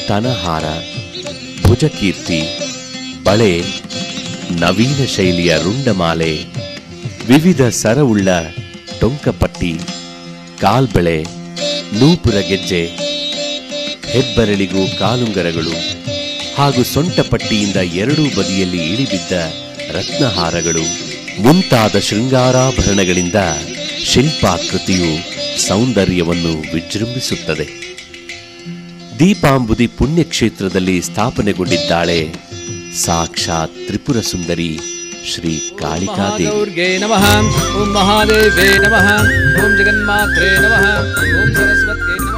ಸ್ತನಹಾರ ಭುಜಕೀರ್ತಿ ಬಳೆ ನವೀನ ಶೈಲಿಯ ರುಂಡಮಾಲೆ ವಿವಿಧ ಸರವುಳ್ಳ ಟೊಂಕಪಟ್ಟಿ ಕಾಲ್ಬಳೆ ನೂಪುರ ಗೆಜ್ಜೆ ಹೆಬ್ಬೆರಳಿಗೂ ಕಾಲುಂಗರಗಳು ಹಾಗೂ ಸೊಂಟಪಟ್ಟಿಯಿಂದ ಎರಡೂ ಬದಿಯಲ್ಲಿ ಇಳಿಬಿದ್ದ ರತ್ನಹಾರಗಳು ಮುಂತಾದ ಶೃಂಗಾರಾಭರಣಗಳಿಂದ ಶಿಲ್ಪಾಕೃತಿಯು ಸೌಂದರ್ಯವನ್ನು ವಿಜೃಂಭಿಸುತ್ತದೆ ದೀಪಾಂಬುದಿ ಪುಣ್ಯಕ್ಷೇತ್ರದಲ್ಲಿ ಸ್ಥಾಪನೆಗೊಂಡಿದ್ದಾಳೆ ಸಾಕ್ಷಾತ್ ತ್ರಿಪುರ ಸುಂದರಿ ಶ್ರೀ ಕಾಳಿಕಾದೇವಿ ಮಹಾಗೌರ್ಗೇ ನಮಃ ಓಂ ಮಹಾದೇವೇ ನಮಃ ಓಂ ಜಗನ್ಮಾತ್ರೇ ನಮಃ ಓಂ ಸರಸ್ವತ್ಯೈ ನಮಃ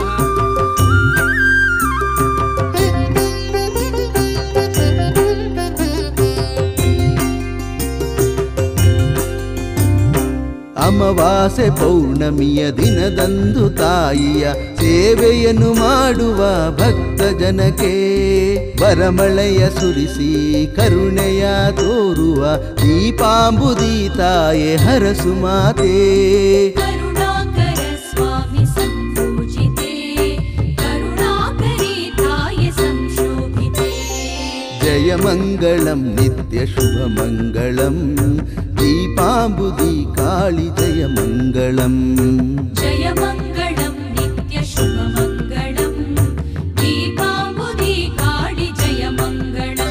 ಅಮಾವಾಸ್ಯೆ ಪೌರ್ಣಮಿಯ ದಿನದಂದು ತಾಯಿಯ ಸೇವೆಯನ್ನು ಮಾಡುವ ಭಕ್ತ ಜನಕ್ಕೆ ಬರಮಳೆಯ ಸುರಿಸಿ ಕರುಣೆಯ ತೋರುವ ದೀಪಾಂಬುದಿ ತಾಯೆ ಹರಸು ಮಾತೆ करुणाकर स्वामी सम्पूजिते करुणाकरी ताय संशोभिते ಜಯ ಮಂಗಳಂ ನಿತ್ಯ ಶುಭ ಮಂಗಳಂ ದೀಪಾಂಬುದಿ ಕಾಳಿ ಜಯ ಮಂಗಳಂ जय मङ्गलं नित्यशुभमङ्गलं दीपाम्बुदि काळि जय मङ्गलम्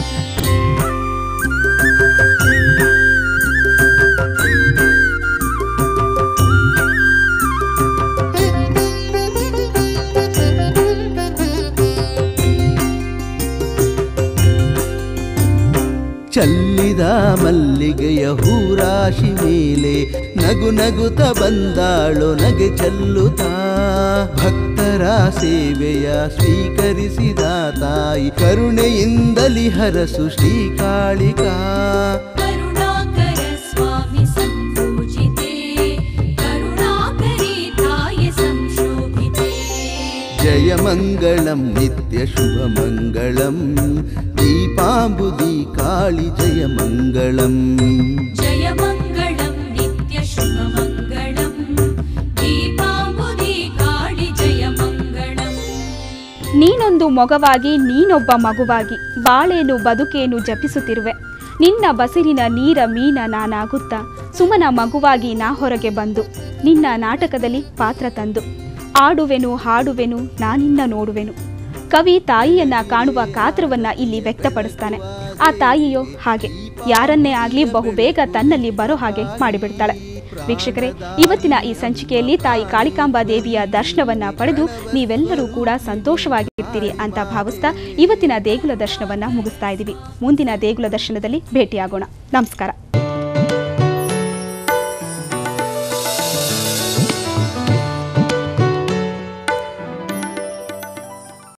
ಚಲ್ಲಿದ ಮಲ್ಲಿಗೆಯ ಹೂರಾಶಿ ಮೇಲೆ ನಗು ನಗುತ್ತ ಬಂದಾಳು ನಗೆ ಚೆಲ್ಲುತ್ತಾ ಭಕ್ತರ ಸೇವೆಯ ಸ್ವೀಕರಿಸಿದ ತಾಯಿ ಕರುಣೆಯಿಂದಲಿ ಹರಸು ಶ್ರೀಕಾಳಿಕಾ करुणाकर स्वामी सम्पूजिते करुणाकरी ताय संशोभिते ಜಯ ಮಂಗಳಂ ನಿತ್ಯ ಶುಭ ಮಂಗಳಂ ದೀಪಾಂಬುದಿ ಕಾಳಿ ಜಯ ಮಂಗಳಂ जय मङ्गलं नित्यशुभमङ्गलं दीपाम्बुदि काळि जय मङ्गलम् ನೀನೊಂದು ಮೊಗವಾಗಿ ನೀನೊಬ್ಬ ಮಗುವಾಗಿ ಬಾಳೇನು ಬದುಕೇನು ಜಪಿಸುತ್ತಿರುವೆ ನಿನ್ನ ಬಸಿರಿನ ನೀರ ಮೀನ ನಾನಾಗುತ್ತಾ ಸುಮನ ಮಗುವಾಗಿ ನಾ ಹೊರಗೆ ಬಂದು ನಿನ್ನ ನಾಟಕದಲ್ಲಿ ಪಾತ್ರ ತಂದು ಆಡುವೆನು ಹಾಡುವೆನು ನಾನಿನ್ನ ನೋಡುವೆನು ಕವಿ ತಾಯಿಯನ್ನ ಕಾಣುವ ಕಾತ್ರವನ್ನ ಇಲ್ಲಿ ವ್ಯಕ್ತಪಡಿಸ್ತಾನೆ ಆ ತಾಯಿಯೋ ಹಾಗೆ ಯಾರನ್ನೇ ಆಗ್ಲಿ ಬಹುಬೇಗ ತನ್ನಲ್ಲಿ ಬರೋ ಹಾಗೆ ಮಾಡಿಬಿಡ್ತಾಳೆ ವೀಕ್ಷಕರೇ ಇವತ್ತಿನ ಈ ಸಂಚಿಕೆಯಲ್ಲಿ ತಾಯಿ ಕಾಳಿಕಾಂಬಾ ದೇವಿಯ ದರ್ಶನವನ್ನ ಪಡೆದು ನೀವೆಲ್ಲರೂ ಕೂಡ ಸಂತೋಷವಾಗಿರ್ತೀರಿ ಅಂತ ಭಾವಿಸ್ತಾ ಇವತ್ತಿನ ದೇಗುಲ ದರ್ಶನವನ್ನ ಮುಗಿಸ್ತಾ ಇದ್ದೀವಿ ಮುಂದಿನ ದೇಗುಲ ದರ್ಶನದಲ್ಲಿ ಭೇಟಿಯಾಗೋಣ ನಮಸ್ಕಾರ